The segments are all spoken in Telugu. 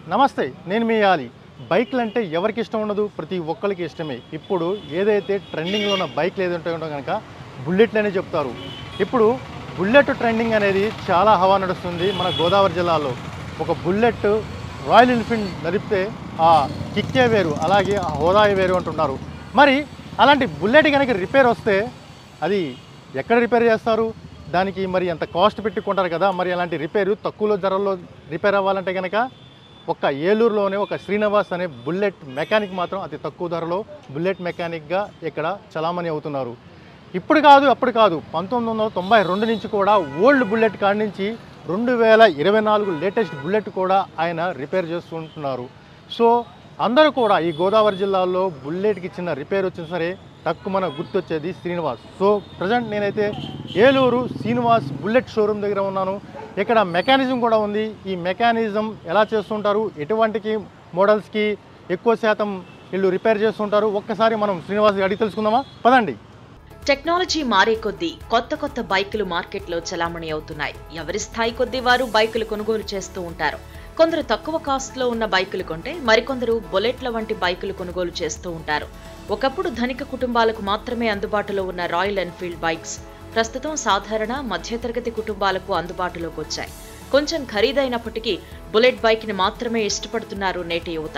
నమస్తే నేను మీ యాలి బైక్లు అంటే ఎవరికి ఇష్టం ఉండదు ప్రతి ఒక్కరికి ఇష్టమే ఇప్పుడు ఏదైతే ట్రెండింగ్లో ఉన్న బైక్లు ఏదైతే ఉంటో కనుక బుల్లెట్లు అనే చెప్తారు ఇప్పుడు బుల్లెట్ ట్రెండింగ్ అనేది చాలా హవా నడుస్తుంది మన గోదావరి జిల్లాలో ఒక బుల్లెట్ రాయల్ ఎన్ఫీల్డ్ నడిపితే ఆ కిక్కే వేరు అలాగే ఆ హోదాయి వేరు అంటున్నారు మరి అలాంటి బుల్లెట్ కనుక రిపేర్ వస్తే అది ఎక్కడ రిపేర్ చేస్తారు దానికి మరి ఎంత కాస్ట్ పెట్టుకుంటారు కదా మరి అలాంటి రిపేరు తక్కువలో ధరల్లో రిపేర్ అవ్వాలంటే కనుక ఒక్క ఏలూరులోనే ఒక శ్రీనివాస్ అనే బుల్లెట్ మెకానిక్ మాత్రం అతి తక్కువ ధరలో బుల్లెట్ మెకానిక్గా ఇక్కడ చలామణి అవుతున్నారు ఇప్పుడు కాదు అప్పుడు కాదు పంతొమ్మిది వందల తొంభై రెండు నుంచి కూడా ఓల్డ్ బుల్లెట్ కాడి నుంచి రెండు వేల ఇరవై నాలుగు లేటెస్ట్ బుల్లెట్ కూడా ఆయన రిపేర్ చేస్తుంటున్నారు సో అందరూ కూడా ఈ గోదావరి జిల్లాలో బుల్లెట్కి చిన్న రిపేర్ వచ్చినా సరే తక్కువ మన గుర్తొచ్చేది శ్రీనివాస్ సో ప్రజెంట్ నేనైతే ఏలూరు శ్రీనివాస్ బుల్లెట్ షోరూమ్ దగ్గర ఉన్నాను ఇక్కడ మెకానిజం కూడా ఉంది ఈ మెకానిజం ఎలా చేస్తుంటారు ఎటువంటికి మోడల్స్కి ఎక్కువ శాతం వీళ్ళు రిపేర్ చేస్తుంటారు ఒక్కసారి మనం శ్రీనివాస్ అడిగి తెలుసుకుందామా పదండి టెక్నాలజీ మారే కొద్దీ కొత్త కొత్త బైకులు మార్కెట్లో చలామణి అవుతున్నాయి ఎవరి స్థాయి కొద్దీ వారు బైకులు కొనుగోలు చేస్తూ ఉంటారు కొందరు తక్కువ కాస్ట్లో ఉన్న బైకులు కొంటే మరికొందరు బుల్లెట్ల వంటి బైకులు కొనుగోలు చేస్తూ ఉంటారు ఒకప్పుడు ధనిక కుటుంబాలకు మాత్రమే అందుబాటులో ఉన్న రాయల్ ఎన్ఫీల్డ్ బైక్స్ ప్రస్తుతం సాధారణ మధ్యతరగతి కుటుంబాలకు అందుబాటులోకి వచ్చాయి కొంచెం ఖరీదైనప్పటికీ బుల్లెట్ బైక్ ని మాత్రమే ఇష్టపడుతున్నారు నేటి యువత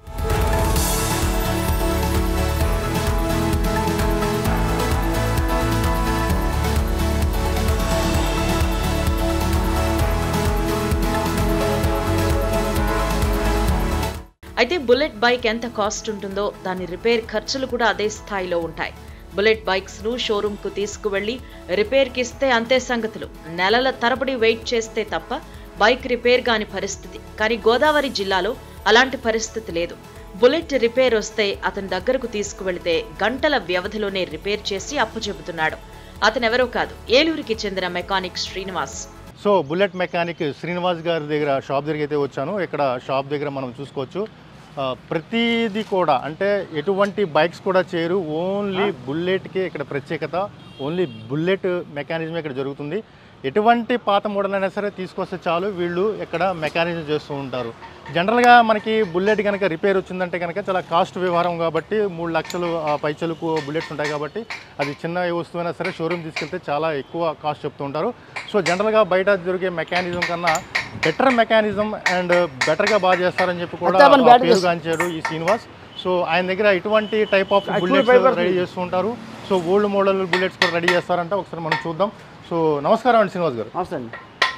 అయితే బుల్లెట్ బైక్ ఎంత కాస్ట్ ఉంటుందో దాని రిపేర్ ఖర్చులు కూడా అదే స్థాయిలో ఉంటాయి బుల్లెట్ బైక్స్ ను షోరూమ్ కు తీసుకువెళ్లి రిపేర్ కి ఇస్తే అంతే సంగతులు నెలల తరబడి వెయిట్ చేస్తే తప్ప బైక్ రిపేర్ కాని పరిస్థితి కానీ గోదావరి జిల్లాలో అలాంటి పరిస్థితి లేదు బుల్లెట్ రిపేర్ వస్తే అతని దగ్గరకు తీసుకువెళితే గంటల వ్యవధిలోనే రిపేర్ చేసి అప్పచెబుతున్నాడు అతనెవరో కాదు ఏలూరుకి చెందిన mechanic Srinivas so bullet mechanic Srinivas గారి దగ్గర షాప్ దగ్గరికి అయితే వచ్చాను ఇక్కడ షాప్ దగ్గర మనం చూసుకోవచ్చు ఆ, ప్రతిదీ కూడా అంటే ఎటువంటి బైక్స్ కూడా చేయరు ఓన్లీ బుల్లెట్కి ఇక్కడ ప్రత్యేకత ఓన్లీ బుల్లెట్ మెకానిజం ఇక్కడ జరుగుతుంది ఎటువంటి పాత మోడల్ అయినా సరే తీసుకొస్తే చాలు వీళ్ళు ఇక్కడ మెకానిజం చేస్తూ ఉంటారు జనరల్గా మనకి బుల్లెట్ కనుక రిపేర్ వచ్చిందంటే కనుక చాలా కాస్ట్ వ్యవహారం కాబట్టి మూడు లక్షలు ఆ పైచలకు బుల్లెట్స్ ఉంటాయి కాబట్టి అది చిన్న వస్తువైనా సరే షోరూమ్ తీసుకెళ్తే చాలా ఎక్కువ కాస్ట్ చెప్తూ ఉంటారు సో జనరల్గా బయట దొరికే మెకానిజం కన్నా బెటర్ మెకానిజం అండ్ బెటర్గా బాగా చేస్తారని చెప్పి కూడా అంతా మన ఆ బ్యాట్ పేరు చేస్తాం. గాంచాడు ఈ శ్రీనివాస్ సో ఆయన దగ్గర ఇటువంటి type of Actually bullets fibers ready ఉంది. చేస్తూ ఉంటారు సో ఓల్డ్ మోడల్ బుల్లెట్స్ కూడా రెడీ చేస్తారంట ఒకసారి మనం చూద్దాం సో నమస్కారం అండి శ్రీనివాస్ గారు నమస్తే అండి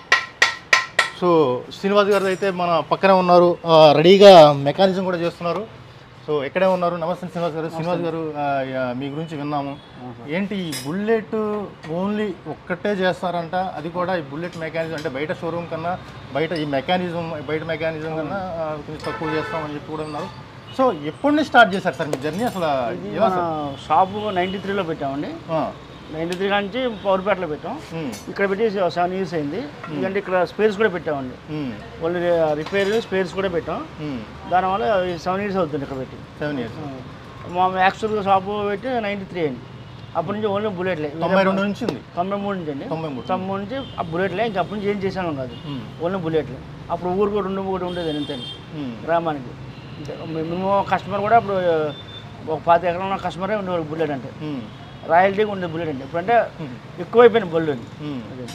సో శ్రీనివాస్ గారు అయితే మన పక్కనే ఉన్నారు ఆ, రెడీగా మెకానిజం కూడా చేస్తున్నారు సో ఎక్కడే ఉన్నారు నమస్తే శ్రీనివాస్ గారు శ్రీనివాస్ గారు ఆ, యా, మీ గురించి విన్నాము ఏంటి ఈ బుల్లెట్ ఓన్లీ ఒక్కటే చేస్తారంట అది కూడా ఈ బుల్లెట్ మెకానిజం అంటే బయట షోరూమ్ కన్నా బయట ఈ మెకానిజం బయట మెకానిజం కన్నా ఆ, కొంచెం తక్కువ చేస్తామని చెప్పి కూడా ఉన్నారు సో ఎప్పటి నుంచి స్టార్ట్ చేశారు సార్ మీ జర్నీ అసలు ఇది ఎలా మన సార్? షాపు నైంటీ త్రీలో పెట్టామండి ఆ, నైంటీ త్రీ నుంచి పవర్పేటలో పెట్టాం ఉమ్, ఇక్కడ పెట్టి సెవెన్ ఇయర్స్ అయింది ఎందుకంటే ఇక్కడ స్పేర్స్ కూడా పెట్టామండి ఉమ్, ఓన్లీ రిపేర్ స్పేర్స్ కూడా పెట్టాం ఉమ్, దానివల్ల సెవెన్ ఇయర్స్ అవుతుంది ఇక్కడ పెట్టి సెవెన్ ఇయర్స్ మా యాక్చువల్గా షాపు పెట్టి నైంటీ త్రీ అండి అప్పటి నుంచి ఓన్లీ బుల్లెట్లే తొంభై రెండు నుంచి ఉంది తొంభై మూడు నుంచి అండి తొంభై మూడు తొంభై నుంచి ఆ బుల్లెట్లే ఇంకా అప్పటి నుంచి ఏం చేసాను కాదు ఉమ్, ఓన్లీ బుల్లెట్లే అప్పుడు ఊరికి రెండు మూడు ఉండేది అంతే ఉమ్, గ్రామానికి మినిమం కస్టమర్ కూడా అప్పుడు ఒక పాతి ఎకరం ఉన్న కస్టమరే ఉండేవాడు బుల్లెట్ అంటే ఉమ్, రాయల్టీగా ఉండే బుల్లెట్ అంటే ఇప్పుడంటే ఉమ్, ఎక్కువైపోయింది బుల్లెట్ ఉమ్. అదే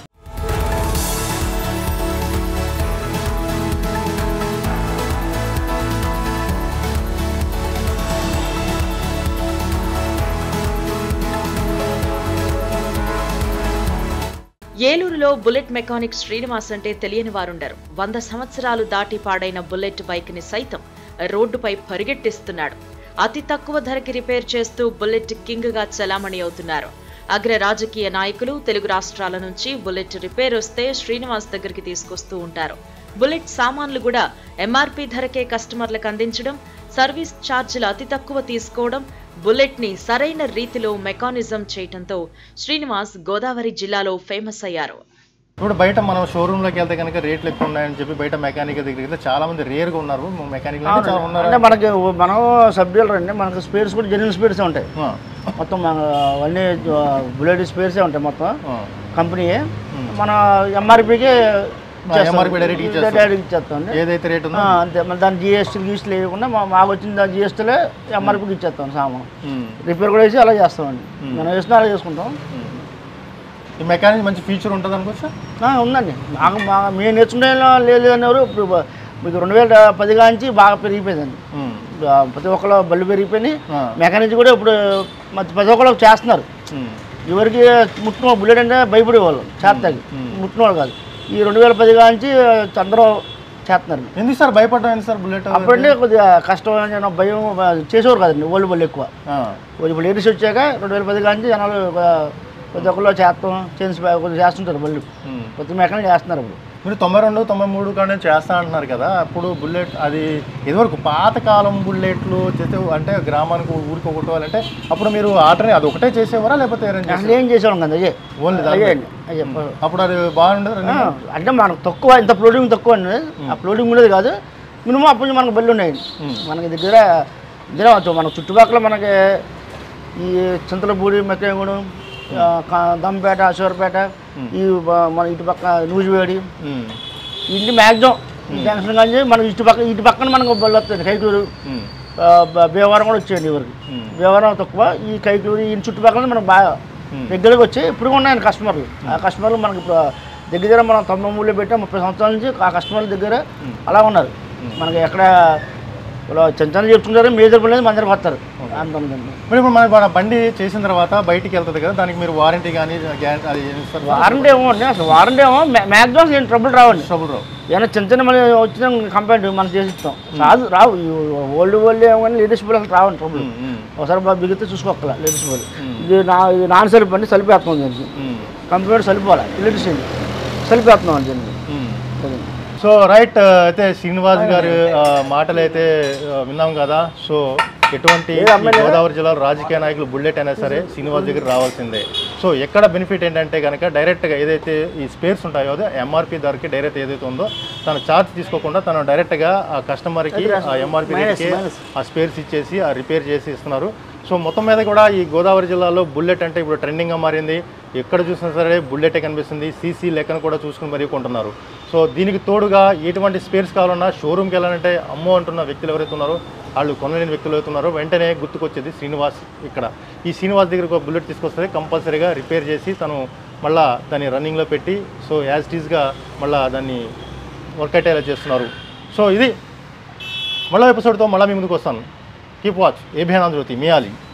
ఏలూరులో బుల్లెట్ మెకానిక్ శ్రీనివాస్ అంటే తెలియని వారుండరు వంద సంవత్సరాలు దాటి పాడైన బుల్లెట్ బైక్ ని సైతం రోడ్డుపై పరిగెట్టిస్తున్నాడు అతి తక్కువ ధరకి రిపేర్ చేస్తూ బుల్లెట్ కింగ్ గా చలామణి అవుతున్నారు అగ్ర రాజకీయ నాయకులు తెలుగు రాష్ట్రాల నుంచి బుల్లెట్ రిపేర్ వస్తే శ్రీనివాస్ దగ్గరికి తీసుకొస్తూ ఉంటారు బుల్లెట్ సామాన్లు కూడా ఎంఆర్పి ధరకే కస్టమర్లకు అందించడం సర్వీస్ ఛార్జీలు అతి తక్కువ తీసుకోవడం బుల్లెట్ ని సరైన రీతిలో మెకానిజం చేయటంతో శ్రీనివాస్ గోదావరి జిల్లాలో ఫేమస్ అయ్యారు ఇప్పుడు బయట మనం షోరూమ్ లోకి వెళ్తే కనుక రేట్లు ఎక్కువ ఉన్నాయని చెప్పి బయట మెకానిక్ దగ్గరికి వెళ్తే చాలా మంది రేర్ గా ఉన్నారు మెకానిక్ చాలా ఉన్నారు అంటే మనకి మనం సబ్ డీలర్ అండి మనకి స్పేర్స్ కూడా జెన్యున్ స్పేర్సే ఉంటాయి ఆ, మొత్తం మన అన్ని బుల్లెట్ స్పేర్సే ఉంటాయి మొత్తం ఆ, కంపెనీయే మన ఎంఆర్పికి MRP direct ఇచ్చేస్తాం. డైరెక్ట్ ఇచ్చేస్తాం ఏదైతే రేట్ ఉందో ఆ, అంతే మళ్ళీ దాని జిఎస్టీ గీస్టీ లేకుండా మా మాకు వచ్చిన జిఎస్టీలో ఎంఆర్పీకి ఇచ్చేస్తాం సామాన్ ఉమ్. రిపేర్ కూడా వేసి అలా చేస్తామండి మనం వేసిన అలా చేసుకుంటాం ఉమ్. ఈ మెకానిక్ మంచి ఫీచర్ ఉంటుంది అనుకోవచ్చా ఆ, ఉందండి మాకు మా మేము నేర్చుకునే లేదు అనేవారు ఇప్పుడు బ- మీకు రెండు వేల పది కాంచి బాగా పెరిగిపోయిందండి ఉమ్. ఆ, ప్రతి ఒక్కరు బళ్ళు పెరిగిపోయినాయి ఆ. మెకానిక్ కూడా ఇప్పుడు మరి ప్రతి ఒక్కరు చేస్తున్నారు ఉమ్. ఎవరికి ముట్టిన బుల్లెట్ అంటే భయపడేవాళ్ళు చేస్తాకి మ్మ్. ముట్టిన వాళ్ళు కాదు ఈ రెండు వేల పది కాంచి అందరూ చేస్తున్నారు ఎందుకు సార్ భయపడ్డా ఎందుకు సార్ బుల్లెట్ అప్పుడంటే కొద్దిగా కష్టం భయం చేసేవారు కదండి ఓల్డ్ బళ్ళు ఎక్కువ ఆ. ఇప్పుడు లేడీస్ వచ్చాక రెండు వేల పది కాంచి జనాలు ఒక- ప్రతి ఒక్కరు చేస్తాం చేసి కొద్దిగా చేస్తుంటారు బళ్ళు ఉమ్. కొత్త మెకానిక్ చేస్తున్నారు ఇప్పుడు మీరు తొంభై రెండు తొంభై మూడు కానీ చేస్తా అంటున్నారు కదా అప్పుడు బుల్లెట్ అది ఇదివరకు పాతకాలం బుల్లెట్లు చేస్తే అంటే గ్రామానికి ఊరికి కొట్టుకోవాలంటే అప్పుడు మీరు ఆటని అది ఒకటే చేసేవారా లేకపోతే ఏమైనా అసలు చేసేవారా? ఏం చేసేవాళ్ళం కదా అయ్యే ఓన్లీ అయ్యే దాని అండి అయ్యే అప్పుడు అది బాగుండదు ఆ, అంటే మనకు తక్కువ ఇంత ఫ్లోటింగ్ తక్కువ అండి ఆ ఫ్లోటింగ్ ఉండేది కాదు మినిమం అప్పటి నుంచి మనకు బళ్ళు ఉన్నాయి మ్మ్. మనకి దగ్గర దగ్గర వచ్చు మన చుట్టుపక్కల మనకి ఈ చింతలపూడి మెక్కగూడెం ఆ, కా- దమ్పేట అశోర్పేట ఈ బ- మన ఇటు పక్క నూజివేడి ఉమ్. ఇంటి మ్యాక్సిమం ఈ జంక్షన్ కానీ మనకి ఇటు పక్క ఇటు పక్కన మనకు బళ్ళు వస్తుంది కైకూరు ఉమ్. ఆ, బ- భీమవరం కూడా వచ్చేయండి ఇవరికి ఉమ్. భీమవరం తక్కువ ఈ కైకూరు ఈ చుట్టుపక్కల మనకు బాగా మ్మ్. దగ్గరకు వచ్చి ఇప్పుడు ఉన్నాయండి కస్టమర్లు ఆ కస్టమర్లు మనకి ఇప్పుడు దగ్గర దగ్గర మనం తొంభై మూడులో పెట్టాం ముప్పై సంవత్సరాల నుంచి ఆ కస్టమర్ల దగ్గర అలా ఉన్నారు మనకి ఎక్కడ ఇలా చిన్న చిన్న చెప్తుంటారు మేజర్ పని మన దగ్గరకు వస్తారు అంత ఉందండి మరి ఇప్పుడు మన మన బండి చేసిన తర్వాత బయటికి వెళ్తుంది కదా దానికి మీరు వారంటీ కానీ గ్యారంటీ అది ఏమి ఇస్తారు వారంటీ ఏమో అండి అసలు వారంటీ ఏమో మ్యాక్సిమం ఏం ట్రబుల్ రావండి ట్రబుల్ రావు ఏమైనా చిన్న చిన్న మళ్ళీ వచ్చిన కంప్లైంట్ మనం చేసి ఇస్తాం రాదు రావు ఓల్డ్ ఓల్డ్ ఏమో కానీ లేడీస్ బిల్ అసలు రావండి ట్రబుల్ ఉమ్. ఉమ్. ఒకసారి బాగా బిగితే చూసుకోగల లేడీస్ బిల్ ఇది నా ఇది నాన్ సెల్ఫ్ అండి సెల్ఫ్ వేస్తాం దీనికి ఉమ్. కంప్యూటర్ సరిపోవాలి ఎలక్ట్రిసిటీ సరిపోతున్నాం అండి దీనికి ఉమ్. అదండి. సో రైట్ అయితే శ్రీనివాస్ గారు ఆ, మాటలు అయితే ఆ, విన్నాం కదా సో ఎటువంటి ఈ గోదావరి జిల్లాలో రాజకీయ నాయకులు బుల్లెట్ అయినా సరే శ్రీనివాస్ దగ్గర రావాల్సిందే సో ఎక్కడ బెనిఫిట్ ఏంటంటే కనుక డైరెక్ట్గా ఏదైతే ఈ స్పేర్స్ ఉంటాయో అదే ఎంఆర్పి ధరకి డైరెక్ట్ ఏదైతే ఉందో తను ఛార్జ్ తీసుకోకుండా తను డైరెక్ట్గా ఆ కస్టమర్కి ఆ ఎంఆర్పి రేట్కి ఆ స్పేర్స్ ఇచ్చేసి ఆ రిపేర్ చేసి ఇస్తున్నారు సో మొత్తం మీద కూడా ఈ గోదావరి జిల్లాలో బుల్లెట్ అంటే ఇప్పుడు ట్రెండింగ్గా మారింది ఎక్కడ చూసినా సరే బుల్లెటే కనిపిస్తుంది సీసీ లెక్కను కూడా చూసుకుని మరీ కొంటున్నారు సో దీనికి తోడుగా ఎటువంటి స్పేర్స్ కావాలన్నా షోరూమ్కి వెళ్ళాలంటే అమ్మో అంటున్న వ్యక్తులు ఎవరైతే ఉన్నారో వాళ్ళు కొనలేని వ్యక్తులు ఎవరైతే ఉన్నారో వెంటనే గుర్తుకొచ్చేది శ్రీనివాస్ ఇక్కడ ఈ శ్రీనివాస్ దగ్గరకు ఒక బుల్లెట్ తీసుకొస్తే కంపల్సరీగా రిపేర్ చేసి తను మళ్ళా దాన్ని రన్నింగ్లో పెట్టి సో యాజ్ టీజ్గా మళ్ళా దాన్ని వర్క్ అయ్యేలా చేస్తున్నారు సో ఇది మళ్ళీ ఎపిసోడ్తో మళ్ళీ మీ ముందుకు వస్తాను కీప్ వాచ్ ఏబియాన్ జ్యోతి మియాలి